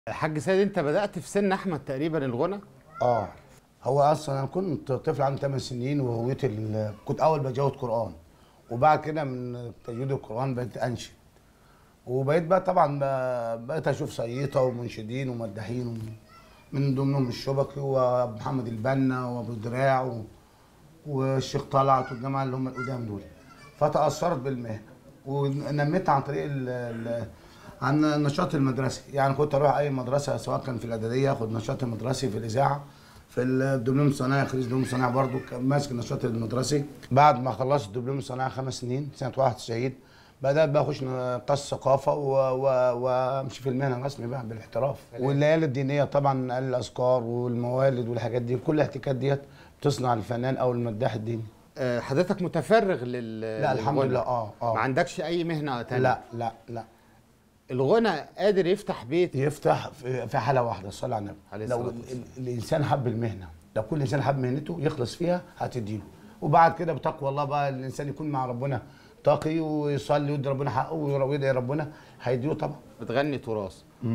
حاج سيد انت بدات في سن احمد تقريبا الغنى اه هو اصلا انا كنت طفل عندي 8 سنين وهويتي ال- كنت اول بجود قران وبعد كده من تجويد القران بقيت انشد وبقيت بقى طبعا ب- بقيت اشوف صييطه ومنشدين ومداحين و- من ضمنهم الشبكي ومحمد البنا وابو دراع و- والشيخ طلعت والجماعه اللي هم القدام دول فتاثرت بالمهنه ونميت عن طريق ال ال عن النشاط المدرسي يعني كنت اروح اي مدرسه سواء كان في الاعداديه اخد نشاط المدرسي في الاذاعه في الدبلوم الصناعي خريج دبلوم الصناعي برضو كان ماسك النشاط المدرسي بعد ما خلصت الدبلوم الصناعي خمس سنين سنه 91 بدات بقى اخش نقاش ثقافه و- و- وامشي في المهنه الرسمي بقى بالاحتراف والليالي الدينيه طبعا الاذكار والموالد والحاجات دي كل الاحتكاكات ديت بتصنع الفنان او المداح الديني آه، حضرتك متفرغ لل لا الحمد للغنى. لله اه اه ما عندكش اي مهنه تانية لا لا لا الغنى قادر يفتح بيت يفتح في في حاله واحده صلى على النبي عليه لو الصلاة ال- والسلام. ال- الانسان حب المهنه لو كل انسان حب مهنته يخلص فيها هتديله وبعد كده بتقوى الله بقى الانسان يكون مع ربنا تقي ويصلي ويدي ربنا حقه ويدعي ربنا هيديله طبعا بتغني تراث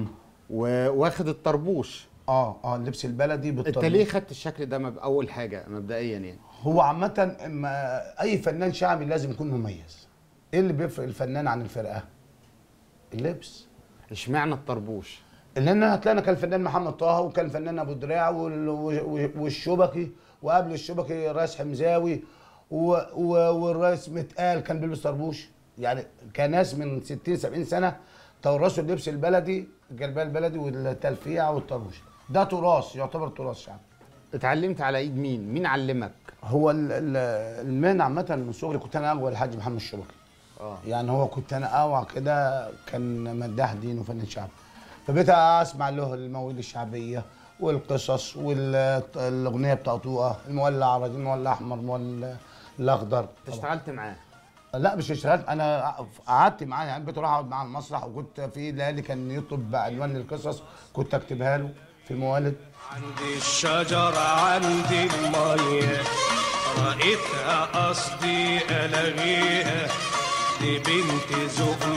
وواخد الطربوش اه اه اللبس البلدي انت بالطريقه ليه خدت الشكل ده مب... اول حاجه مبدئيا يعني هو عامة اما أي فنان شعبي لازم يكون مميز. إيه اللي بيفرق الفنان عن الفرقة؟ اللبس. اشمعنى الطربوش لأن هتلاقينا كان الفنان محمد طه وكان الفنان أبو دراع وال- و- والشبكي وقبل الشبكي الرئيس حمزاوي و- و- والرئيس متقال كان بيلبس طربوش. يعني كناس من 60 70 سنة تورثوا اللبس البلدي الجلبية البلدي والتلفيع والطربوش. ده تراث يعتبر تراث شعبي. اتعلمت على ايد مين مين علمك هو ال- ال- المهنه عامه من صغري كنت انا اقوى الحاج محمد الشبكي اه يعني هو كنت انا اوعى كده كان مداح دين وفنان شعبي فبقيت اسمع له المواويل الشعبيه والقصص والاغنيه بتاع طوقه المولع عرض المولع احمر المولع الاخضر انت اشتغلت معاه لا مش اشتغلت انا قعدت معاه يعني بقيت اروح اقعد معاه على المسرح وكنت في ليالي كان يطلب عنوان للقصص كنت اكتبها له في موالد عندي الشجر عندي المية رأيتها قصدي ألاغيها دي بنت ذوق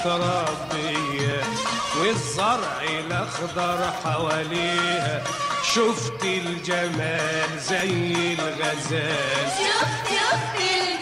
متربية والزرع الأخضر حواليها شفت الجمال زي الغزال شفت شفت